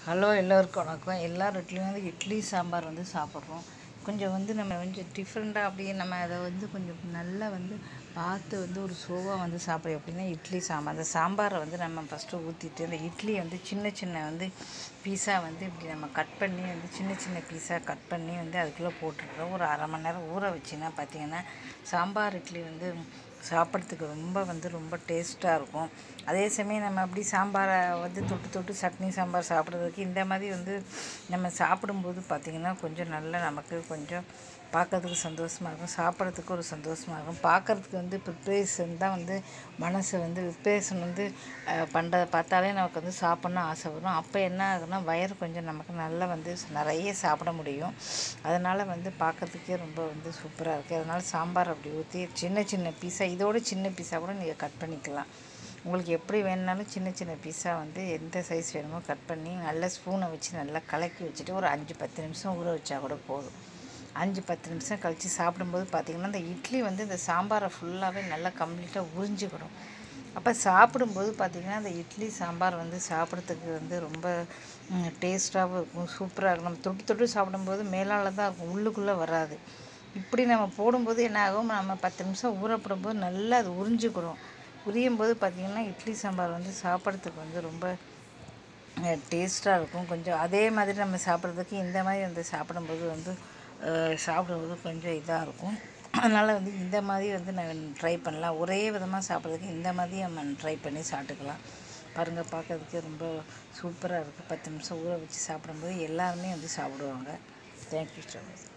hello எல்லோருக்கும் வணக்கம் எல்லார் வீட்லேயும் வந்து இட்லி சாம்பார் வந்து சாப்பிட்றோம் கொஞ்சம் வந்து நம்ம கொஞ்சம் டிஃப்ரெண்ட்டாக அப்படியே நம்ம அதை வந்து கொஞ்சம் நல்லா வந்து பார்த்து வந்து ஒரு சோவாக வந்து சாப்பிட்றோம் அப்படின்னா இட்லி சாம்பார் அந்த சாம்பாரை வந்து நம்ம ஃபஸ்ட்டு ஊற்றிட்டு அந்த இட்லியை வந்து சின்ன சின்ன வந்து பீஸாக வந்து இப்படி நம்ம கட் பண்ணி வந்து சின்ன சின்ன பீஸாக கட் பண்ணி வந்து அதுக்குள்ளே போட்டுடுறோம் ஒரு அரை மணி நேரம் ஊற வச்சின்னா பார்த்தீங்கன்னா சாம்பார் இட்லி வந்து சாப்பிட்றதுக்கு ரொம்ப வந்து ரொம்ப டேஸ்ட்டாக இருக்கும் அதே சமயம் நம்ம அப்படி சாம்பாரை வந்து தொட்டு தொட்டு சட்னி சாம்பார் சாப்பிட்றதுக்கு இந்த மாதிரி வந்து நம்ம சாப்பிடும்போது பார்த்திங்கன்னா கொஞ்சம் நல்லா நமக்கு கொஞ்சம் பார்க்கறதுக்கு சந்தோஷமாக இருக்கும் சாப்பிட்றதுக்கு ஒரு சந்தோஷமாக இருக்கும் பார்க்கறதுக்கு வந்து ப்ரிப்ரேஷன் தான் வந்து மனசு வந்து ப்ரிப்ரேஷன் வந்து பண்ணுறதை பார்த்தாலே நமக்கு வந்து சாப்பிட்ணும் ஆசை வரும் அப்போ என்ன ஆகுதுன்னா வயிறு கொஞ்சம் நமக்கு நல்லா வந்து நிறைய சாப்பிட முடியும் அதனால் வந்து பார்க்கறதுக்கே ரொம்ப வந்து சூப்பராக இருக்குது அதனால் சாம்பார் அப்படி ஊற்றி சின்ன சின்ன பீஸாக இதோட சின்ன பீஸாக கூட நீங்கள் கட் பண்ணிக்கலாம் உங்களுக்கு எப்படி வேணுனாலும் சின்ன சின்ன பீஸாக வந்து எந்த சைஸ் வேணுமோ கட் பண்ணி நல்ல ஸ்பூனை வச்சு நல்லா கலக்கி வச்சுட்டு ஒரு அஞ்சு பத்து நிமிஷம் ஊற வச்சா கூட போதும் அஞ்சு பத்து நிமிஷம் கழித்து சாப்பிடும்போது பார்த்திங்கன்னா இந்த இட்லி வந்து இந்த சாம்பாரை ஃபுல்லாகவே நல்லா கம்ப்ளீட்டாக உறிஞ்சிக்கிடும் அப்போ சாப்பிடும்போது பார்த்திங்கன்னா அந்த இட்லி சாம்பார் வந்து சாப்பிட்றதுக்கு வந்து ரொம்ப டேஸ்ட்டாகவும் இருக்கும் சூப்பராக இருக்கும் நம்ம தொட்டு தொட்டு சாப்பிடும்போது மேலால் தான் இருக்கும் உள்ளுக்குள்ளே வராது இப்படி நம்ம போடும்போது என்ன ஆகும் நம்ம பத்து நிமிஷம் ஊறப்படும்போது நல்லா அது உறிஞ்சிக்கிறோம் உரியும் போது பார்த்திங்கன்னா இட்லி சாம்பார் வந்து சாப்பிட்றதுக்கு வந்து ரொம்ப டேஸ்ட்டாக இருக்கும் கொஞ்சம் அதே மாதிரி நம்ம சாப்பிட்றதுக்கு இந்த மாதிரி வந்து சாப்பிடும்போது வந்து சாப்பிடும்போது கொஞ்சம் இதாக இருக்கும் அதனால் வந்து இந்த மாதிரி வந்து நான் ட்ரை பண்ணலாம் ஒரே விதமாக சாப்பிட்றதுக்கு இந்த மாதிரி நம்ம ட்ரை பண்ணி சாப்பிட்டுக்கலாம் பாருங்கள் பார்க்கறதுக்கே ரொம்ப சூப்பராக இருக்குது பத்து நிமிஷம் ஊற வச்சு சாப்பிடும்போது எல்லாருமே வந்து சாப்பிடுவாங்க தேங்க்யூ ஸோ மச்